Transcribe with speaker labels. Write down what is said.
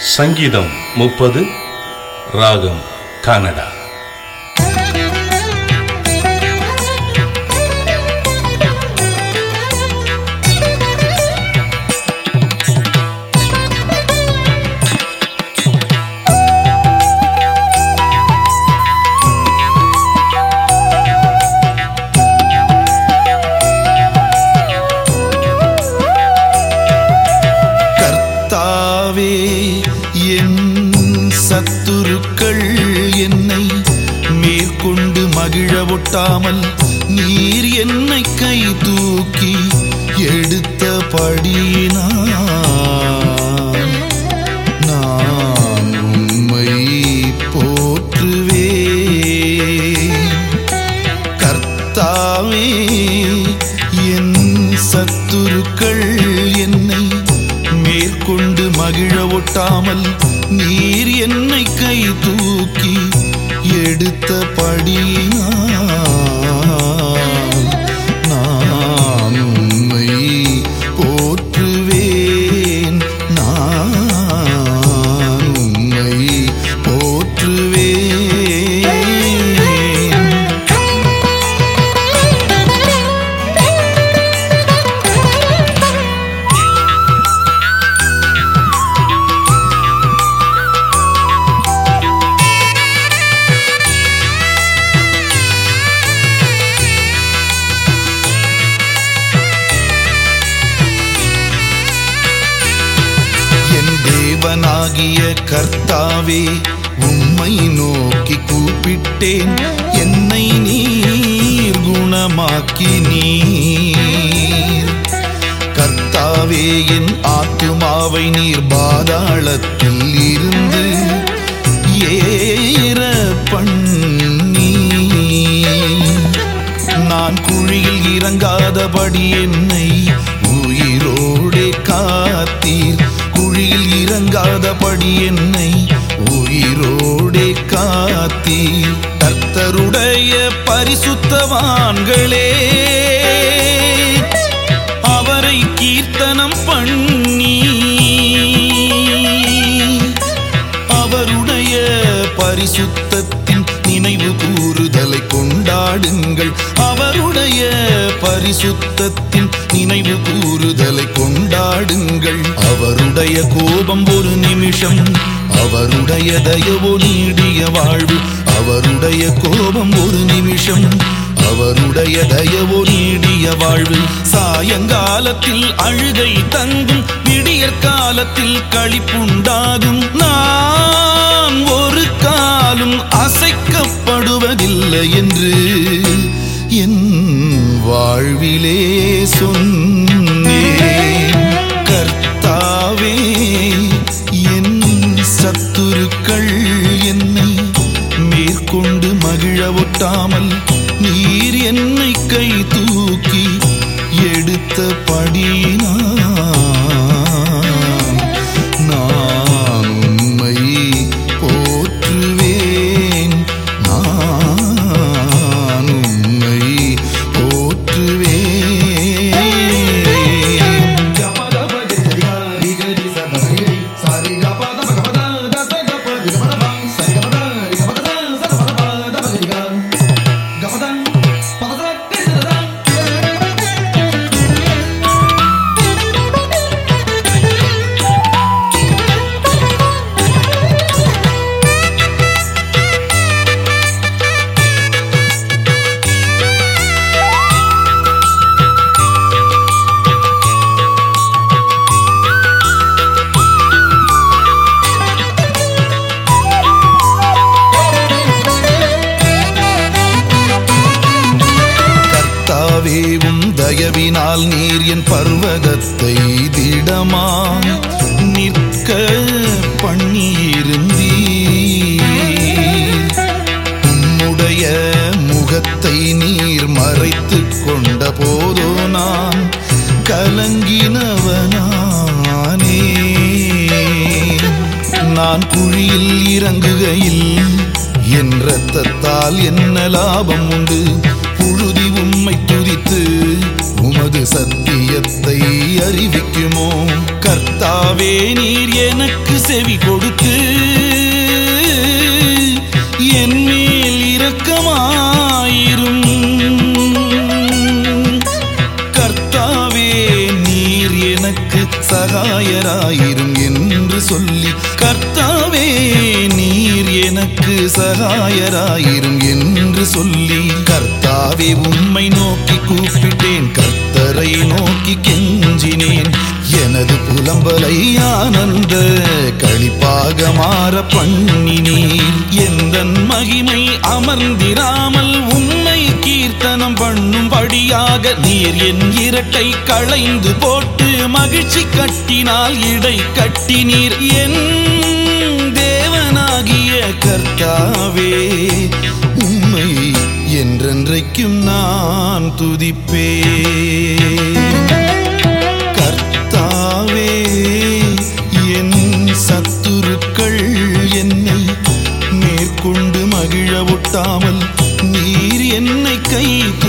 Speaker 1: சங்கீதம் முப்பது ராகம் கனடா
Speaker 2: கர்த்தாவே என் சத்துருக்கள் என்னை மேற்கொண்டு மகிழ ஒட்டாமல் நீர் என்னை கை தூக்கி எடுத்தபடியினால் நான் உம்மை போற்றுவேன் கர்த்தாவே என் சத்துருக்கள் என்னை மேற்கொண்டு மகிழ ஒட்டாமல் நீர் என்னை கை தூக்கி எடுத்தபடியினால் நான் உம்மை போற்றுவேன் நான் உம்மை போற்றுவேன் என் தேவனாகிய கர்த்தாவே உம்மை நோக்கி கூப்பிட்டேன் என்னை நீர் குணமாக்கி நீர் கர்த்தாவே என் ஆத்துமாவை நீர் பாதாளத்தில் இருந்து ஏற பண்ணி நான் குழியில் இறங்காதபடி என்னை உயிரோடே காத்தீர் குழியில் இறங்காதபடி என்னை உயிரோடே காத்தீர் கர்த்தருடைய பரிசுத்தவான்களே அவரை கீர்த்தனம் பண்ணி அவருடைய பரிசுத்தத்தின் நினைவு கூறுதலை கொண்டாடுங்கள் அவருடைய பரிசுத்தத்தின் நினைவு கூறுதலை கொண்டாடுங்கள் அவருடைய கோபம் ஒரு நிமிஷம் அவருடைய தயவோ நீடிய வாழ்வு அவருடைய கோபம் ஒரு நிமிஷம் அவருடைய தயவோ நீடிய வாழ்வு சாயங்காலத்தில் அழுகை தங்கும் விடியற் காலத்தில் களிப்புண்டாகும் நான் ஒரு காலும் அசைக்கப்படுவதில்லை என்று என் வாழ்விலே சொன்னேன் கர்த்தாவே என் சத்துருக்கள் என்னை மேற்கொண்டு மகிழ ஒட்டாமல் நீர் என்னை கை தூக்கி எடுத்தபடியினால் நான் உம்மை போற்றுவேன் நான் உம்மை போற்றுவேன் கர்த்தாவே உம் தயவினால் நீர் என் பர்வதத்தை திடமா நிற்க பண்ணியிருந்தீர் உம்முடைய முகத்தை நீர் மறைத்து கொண்ட போதோ நான் கலங்கினவனானே நான் குழியில் இறங்குகையில் என் இரத்தத்தால் என்ன லாபம் உண்டு புழுதி உம்மை துதித்து உமது சத்தியத்தை அறிவிக்குமோ கர்த்தாவே நீர் எனக்கு செவி கொடுத்து என் மேல் இரக்கமாயிரும் கர்த்தாவே நீர் எனக்கு சகாயராயிரும் என்று சொல்லி கர்த்தாவே நீர் எனக்கு சகாயராயிரும் என்று சொல்லி கர்த்தாவே உம்மை நோக்கி கூப்பிட்டேன் கர்த்தரை நோக்கி கெஞ்சினேன் எனது புலம்பலை ஆனந்த களிப்பாக மாற பண்ணினீர் எந்தன் மகிமை அமர்ந்திராமல் உம்மை கீர்த்தனம் பண்ணும்படியாக நீர் என் இரட்டை களைந்து போட்டு மகிழ்ச்சி கட்டினால் இடை கட்டினீர் என் தேவனாகிய கர்த்தாவே உம்மை என்றென்றைக்கும் நான் துதிப்பேன் கர்த்தாவே என் சத்துருக்கள் என்னை மேற்கொண்டு மகிழ ஒட்டாமல் நீர் என்னை கை